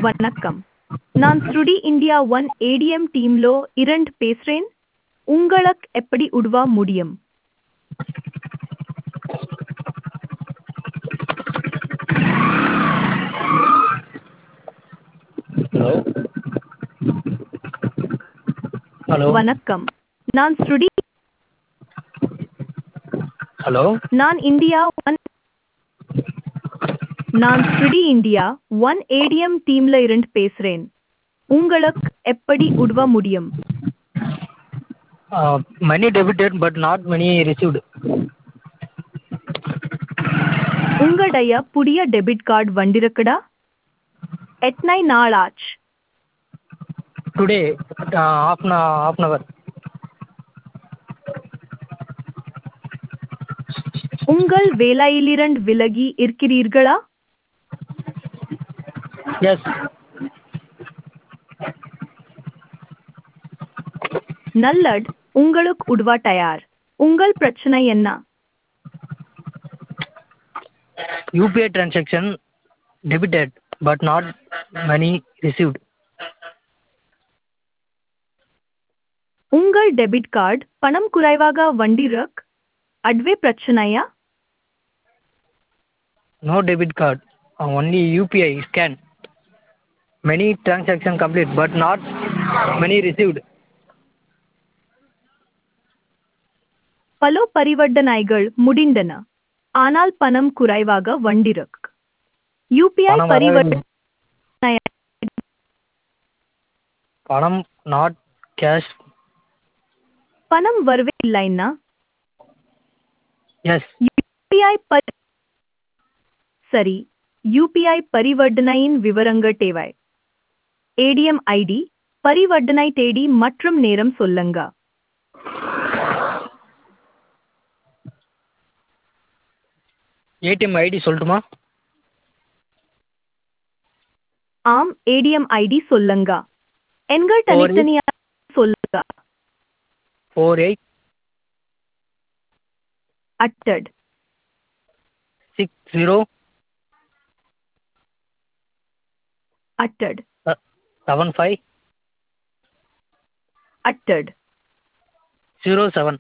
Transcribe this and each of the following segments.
வணக்கம் நான் ஸ்ருடி இந்தியா ஒன் ஏடிஎம் டீம்லோ இரண்டு பேசுறேன் உங்களுக்கு எப்படி உதவ முடியும் ஹலோ ஹலோ வணக்கம் நான் ஸ்ருடி ஹலோ நான் இந்தியா ஒன் நான் ஸ்ருடி இந்தியா ஒன் ஏடிஎம் டீம்ல இருந்து பேசுறேன் உங்களுக்கு எப்படி உதவ முடியும் money debited but not money received உங்களுடைய புதிய டெபிட் கார்டு வந்திருக்குடா எத்தனை நாள் ஆச்சு today of of an hour உங்கள் வேலையிலிருந்து விலகி இருக்கிறீர்களா எஸ் நல்லட் உங்களுக்கு உதவ தயார் உங்கள் பிரச்சனை என்ன UPI transaction debited but not money received உங்கள் டெபிட் கார்டு பணம் குறைவாக வண்டிருக் அதுவே பிரச்சனையா no debit card only UPI scan many transaction complete but not many received பல பரிவர்த்தனைகள் முடிந்தன ஆனால் பணம் குறைவாக வண்டிருக் யூபிஐ பணம் வரவே பரிவர்த்தனை பணம் நாட் கேஷ் பணம் வரவே இல்லைன்னா எஸ் யூபிஐ பரி சரி யூபிஐ பரிவர்த்தனையின் விவரங்கள் தேவை ஏடிஎம் ஐடி பரிவர்த்தனை தேதி மற்றும் நேரம் சொல்லுங்க ஏடிஎம் ஐடி சொல்லட்டுமா ஆம் ஏடிஎம் ஐடி சொல்லுங்க எண்கள் Four eight- தனித்தனியா சொல்லுங்க ஃபோர் எயிட் அட்டட் சிக்ஸ் ஜீரோ அட்டட் செவன் ஃபைவ் அட்டட் ஜீரோ செவன்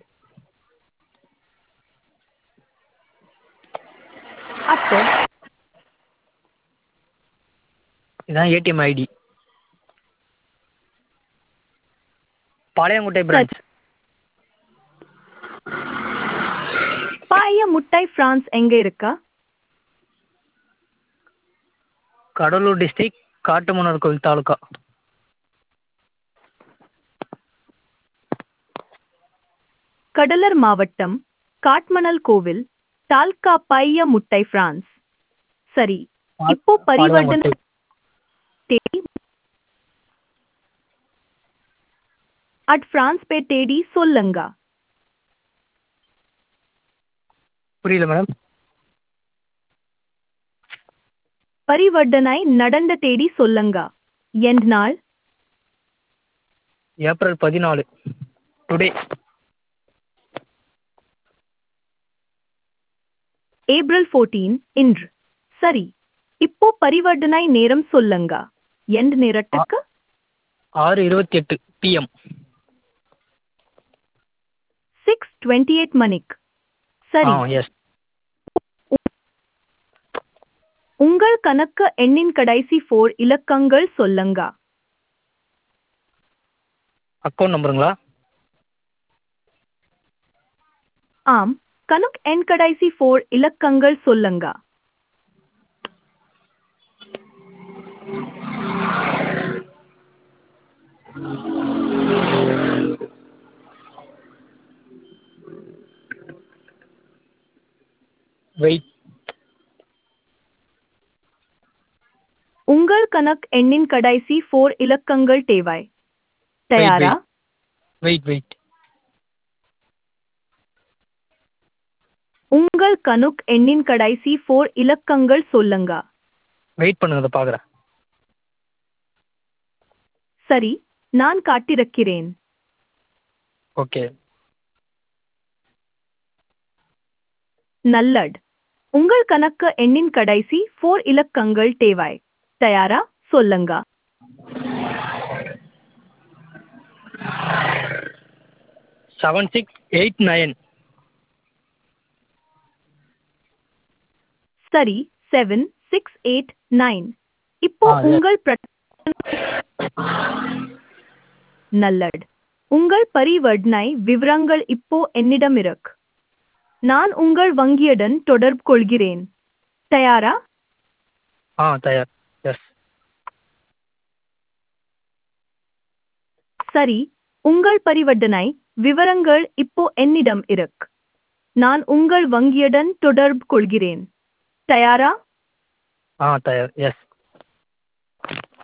அட்டட் இதான் ஏடிஎம் ஐடி பாளையங்கோட்டை பிரான்ச் பாய முட்டை பிரான்ஸ் எங்க இருக்கா கடலூர் டிஸ்ட்ரிக்ட் காட்டுமன்னார் கோவில் தாலுக்கா கடலர் மாவட்டம் காட்மணல் கோவில் தால்கா பைய முட்டை பிரான்ஸ் சரி இப்போ பரிவர்த்தனை தேடி அட் பிரான்ஸ் பே தேடி சொல்லுங்க புரியல மேடம் பரிவர்த்தனை நடந்த தேதி சொல்லுங்க எந்த நாள் ஏப்ரல் பதினாலு டுடே ஏப்ரல் 14 இன்று சரி இப்போ பரிவர்த்தனை நேரம் சொல்லுங்க எந்த நேரத்துக்கு ஆறு இருபத்தி எட்டு பிஎம் சிக்ஸ் டுவெண்ட்டி எயிட் மணிக்கு சரி ஆ எஸ் உங்கள் கணக்கு எண்ணின் கடைசி ஃபோர் இலக்கங்கள் சொல்லுங்க அக்கௌண்ட் நம்பருங்களா ஆம் கணக்கு எண் கடைசி ஃபோர் இலக்கங்கள் சொல்லுங்க வெயிட் உங்கள் கணக்கு எண்ணின் கடைசி ஃபோர் இலக்கங்கள் தேவை தயாரா வெயிட் வெயிட் உங்கள் கணக்கு எண்ணின் கடைசி ஃபோர் இலக்கங்கள் சொல்லுங்க வெயிட் பண்ணுங்க அதை பார்க்குறேன் சரி நான் காட்டிருக்கிறேன் ஓகே நல்லட் உங்கள் கணக்கு எண்ணின் கடைசி ஃபோர் இலக்கங்கள் தேவை தயாரா சொல்லுங்க செவன் சிக்ஸ் எயிட் நைன் சரி செவன் சிக்ஸ் எயிட் நைன் இப்போ ஆ, yes. உங்கள் பிர- நல்லட் உங்கள் பரிவர்த்தனை விவரங்கள் இப்போ என்னிடம் இருக்கு நான் உங்கள் வங்கியுடன் தொடர்பு கொள்கிறேன் தயாரா ஆ தயார் எஸ் சரி உங்கள் பரிவர்த்தனை விவரங்கள் இப்போ என்னிடம் இருக்கு நான் உங்கள் வங்கியுடன் தொடர்பு கொள்கிறேன் தயாரா ஆ தயார் எஸ்